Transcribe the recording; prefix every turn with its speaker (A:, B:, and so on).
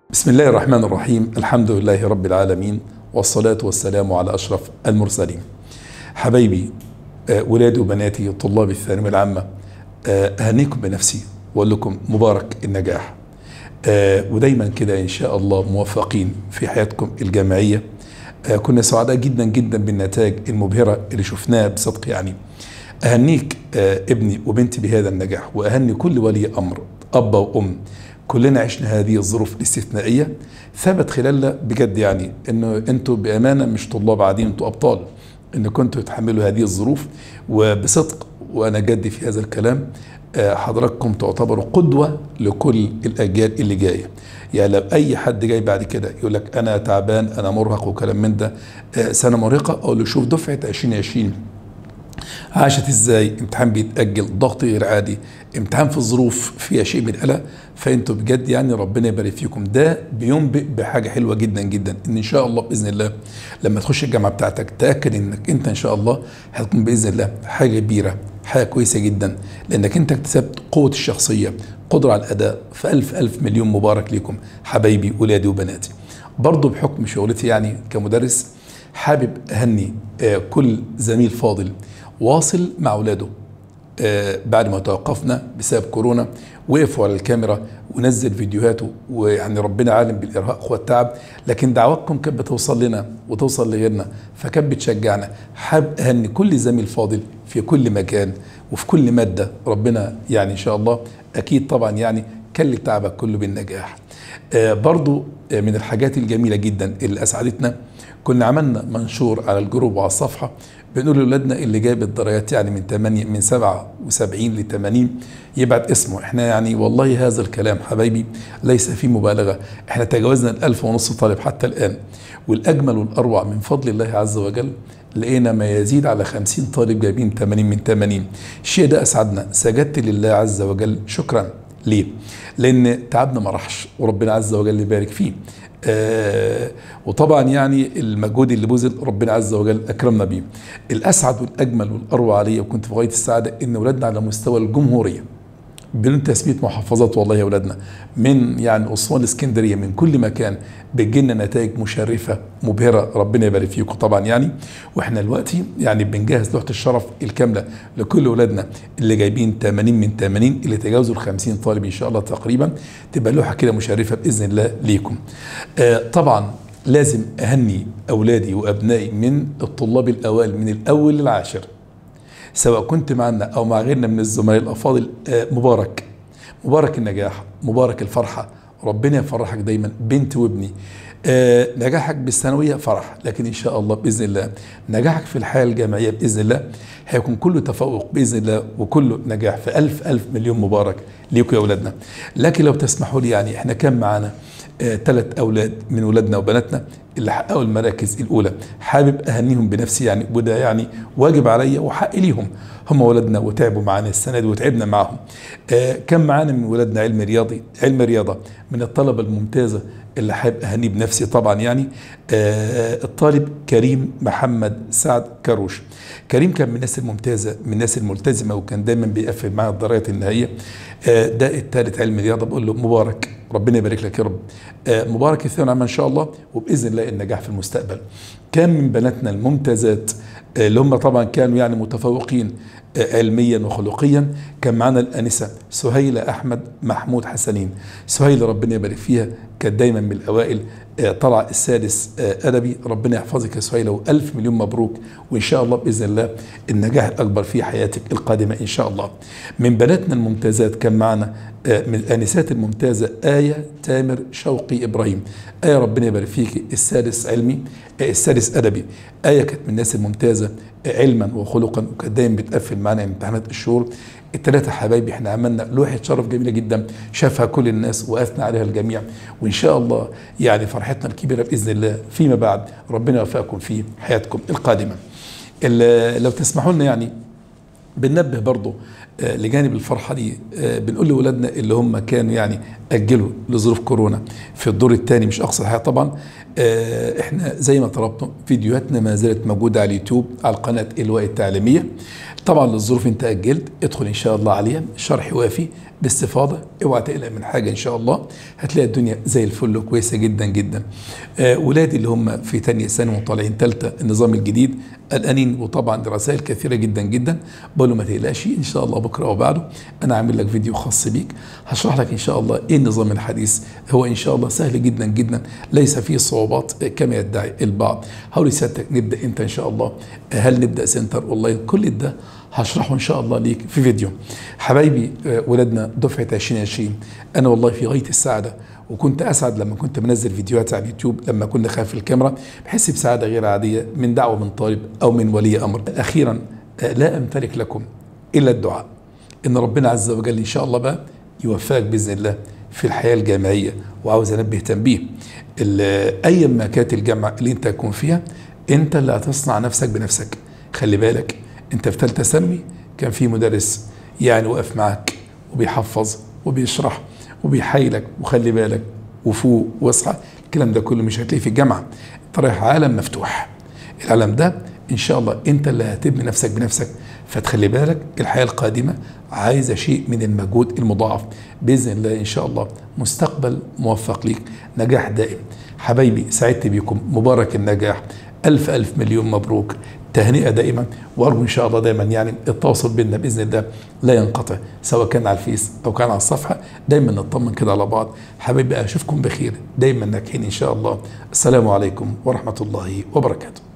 A: بسم الله الرحمن الرحيم الحمد لله رب العالمين والصلاة والسلام على أشرف المرسلين حبايبي آه، ولادي وبناتي طلاب الثانوية العامة آه، أهنيكم بنفسي وأقول لكم مبارك النجاح آه، ودايما كده إن شاء الله موفقين في حياتكم الجامعية آه، كنا سعداء جدا جدا بالنتائج المبهرة اللي شفناها بصدق يعني أهنيك آه، ابني وبنتي بهذا النجاح وأهني كل ولي أمر أب وأم كلنا عشنا هذه الظروف الاستثنائية ثبت خلالنا بجد يعني انه انتوا بامانه مش طلاب عاديين انتوا ابطال ان كنتوا تحملوا هذه الظروف وبصدق وانا جدي في هذا الكلام آه، حضراتكم تعتبروا قدوه لكل الاجيال اللي جايه يعني لو اي حد جاي بعد كده يقول لك انا تعبان انا مرهق وكلام من ده آه، سنه مرهقه اقول له شوف دفعه 2020 عاشت ازاي امتحان بيتاجل ضغط غير عادي امتحان في ظروف فيها شيء من القلق فانتوا بجد يعني ربنا يبارك فيكم ده بينبئ بحاجه حلوه جدا جدا ان ان شاء الله باذن الله لما تخش الجامعه بتاعتك تاكد انك انت ان شاء الله هتكون باذن الله حاجه كبيره حاجه كويسه جدا لانك انت اكتسبت قوه الشخصيه قدره على الاداء فالف الف مليون مبارك لكم حبايبي ولادي وبناتي برضه بحكم شغلتي يعني كمدرس حابب اهني آه، كل زميل فاضل واصل مع اولاده آه، بعد ما توقفنا بسبب كورونا وقفوا على الكاميرا ونزل فيديوهاته ويعني ربنا عالم بالارهاق والتعب لكن دعواتكم كانت بتوصل لنا وتوصل لغيرنا فكانت بتشجعنا حابب اهني كل زميل فاضل في كل مكان وفي كل ماده ربنا يعني ان شاء الله اكيد طبعا يعني كل تعبك كله بالنجاح آه، برضو آه، من الحاجات الجميله جدا اللي اسعدتنا كنا عملنا منشور على الجروب وعلى الصفحه بنقول لاولادنا اللي جايب الدرجات يعني من 8 من 77 ل 80 يبعت اسمه احنا يعني والله هذا الكلام حبايبي ليس فيه مبالغه احنا تجاوزنا الألف ونص طالب حتى الان والاجمل والاروع من فضل الله عز وجل لقينا ما يزيد على 50 طالب جايبين 80 من 80 الشيء ده اسعدنا سجدت لله عز وجل شكرا ليه؟ لان تعبنا ما راحش وربنا عز وجل يبارك فيه آه وطبعا يعني المجهود اللي بذل ربنا عز وجل اكرمنا بيه. الاسعد والاجمل والاروع عليا وكنت في غايه السعاده ان اولادنا على مستوى الجمهوريه بدون تثبيت محافظات والله يا اولادنا من يعني اسوان الاسكندريه من كل مكان بتجي لنا نتائج مشرفه مبهره ربنا يبارك فيكم طبعا يعني واحنا دلوقتي يعني بنجهز لوحه الشرف الكامله لكل اولادنا اللي جايبين 80 من 80 اللي تجاوزوا ال 50 طالب ان شاء الله تقريبا تبقى لوحه كده مشرفه باذن الله ليكم. آه طبعا لازم اهني اولادي وابنائي من الطلاب الاوائل من الاول للعاشر. سواء كنت معنا او مع غيرنا من الزملاء الافاضل آه، مبارك مبارك النجاح مبارك الفرحه ربنا يفرحك دايما بنت وابني آه، نجاحك بالثانويه فرح لكن ان شاء الله باذن الله نجاحك في الحياه الجامعيه باذن الله هيكون كله تفوق باذن الله وكله نجاح في ألف ألف مليون مبارك ليكم يا اولادنا لكن لو تسمحوا لي يعني احنا كان معانا ثلاث اولاد من اولادنا وبناتنا اللي حققوا المراكز الاولى حابب اهنيهم بنفسي يعني وده يعني واجب عليا وحق ليهم هم ولادنا وتعبوا معانا السنه دي وتعبنا معاهم آه كان معانا من ولادنا علم رياضي علم رياضه من الطلبه الممتازه اللي حابب اهنيه بنفسي طبعا يعني آه الطالب كريم محمد سعد كروش كريم كان من الناس الممتازه من الناس الملتزمه وكان دايما بيقفل معايا الدرجات النهائيه آه ده الثالث علم رياضه بقول له مبارك ربنا يبارك لك يا رب آه مبارك الثاني عام ان شاء الله وباذن الله النجاح في المستقبل كان من بناتنا الممتازات آه اللي هم طبعا كانوا يعني متفوقين آه علميا وخلقيا كان معنا الانسه سهيله احمد محمود حسنين سهيله ربنا يبارك فيها كانت دايما من الاوائل آه طلع السادس آه ادبي ربنا يحفظك يا سهيله والف مليون مبروك وان شاء الله باذن الله النجاح الاكبر في حياتك القادمه ان شاء الله من بناتنا الممتازات كان معنا من الانسات الممتازه ايه تامر شوقي ابراهيم ايه ربنا يبارك فيك السادس علمي السادس ادبي ايه كانت من الناس الممتازه علما وخلقا وكانت دايما بتقفل معانا امتحانات الشهور الثلاثه حبايبي احنا عملنا لوحه شرف جميله جدا شافها كل الناس واثنى عليها الجميع وان شاء الله يعني فرحتنا الكبيره باذن الله فيما بعد ربنا يوفقكم في حياتكم القادمه لو تسمحوا لنا يعني بننبه برضه لجانب الفرحه دي بنقول لاولادنا اللي هم كانوا يعني اجله لظروف كورونا في الدور الثاني مش اقصى الحياه طبعا آه، احنا زي ما طلبتم فيديوهاتنا ما زالت موجوده على اليوتيوب على قناه الواء التعليميه طبعا للظروف انت اجلت ادخل ان شاء الله عليها شرح وافي باستفاضه اوعى تقلق من حاجه ان شاء الله هتلاقي الدنيا زي الفل وكويسه جدا جدا آه ولادي اللي هم في ثانيه ثانوي وطالعين ثالثه النظام الجديد قلقانين وطبعا رسائل كثيره جدا جدا بقول له ما تقلقش ان شاء الله بكره وبعده انا عامل لك فيديو خاص بيك هشرح لك ان شاء الله ايه النظام الحديث هو ان شاء الله سهل جدا جدا ليس فيه صعوبات كما يدعي البعض حاول سيادتك نبدا امتى ان شاء الله هل نبدا سنتر اونلاين كل ده هشرحه ان شاء الله ليك في فيديو حبايبي آه، ولادنا دفعه 2020 انا والله في غايه السعاده وكنت اسعد لما كنت منزل فيديوهات على اليوتيوب لما كنا خلف الكاميرا بحس بسعاده غير عاديه من دعوه من طالب او من ولي امر اخيرا آه، لا امتلك لكم الا الدعاء ان ربنا عز وجل ان شاء الله بقى يوفقك باذن الله في الحياه الجامعيه وعاوز انبه تنبيه ال- ايا ما كانت الجامعه اللي انت تكون فيها انت اللي هتصنع نفسك بنفسك خلي بالك انت في ثالثه ثانوي كان في مدرس يعني واقف معاك وبيحفظ وبيشرح وبيحايلك وخلي بالك وفوق واصحى الكلام ده كله مش هتلاقيه في الجامعه انت رايح عالم مفتوح العالم ده ان شاء الله انت اللي هتبني نفسك بنفسك فتخلي بالك الحياه القادمه عايزه شيء من المجهود المضاعف باذن الله ان شاء الله مستقبل موفق ليك نجاح دائم حبايبي سعدت بكم مبارك النجاح الف الف مليون مبروك تهنئه دائما وارجو ان شاء الله دائما يعني التواصل بيننا باذن الله لا ينقطع سواء كان على الفيس او كان على الصفحه دايما نطمن كده على بعض حبايبي اشوفكم بخير دايما ناجحين ان شاء الله السلام عليكم ورحمه الله وبركاته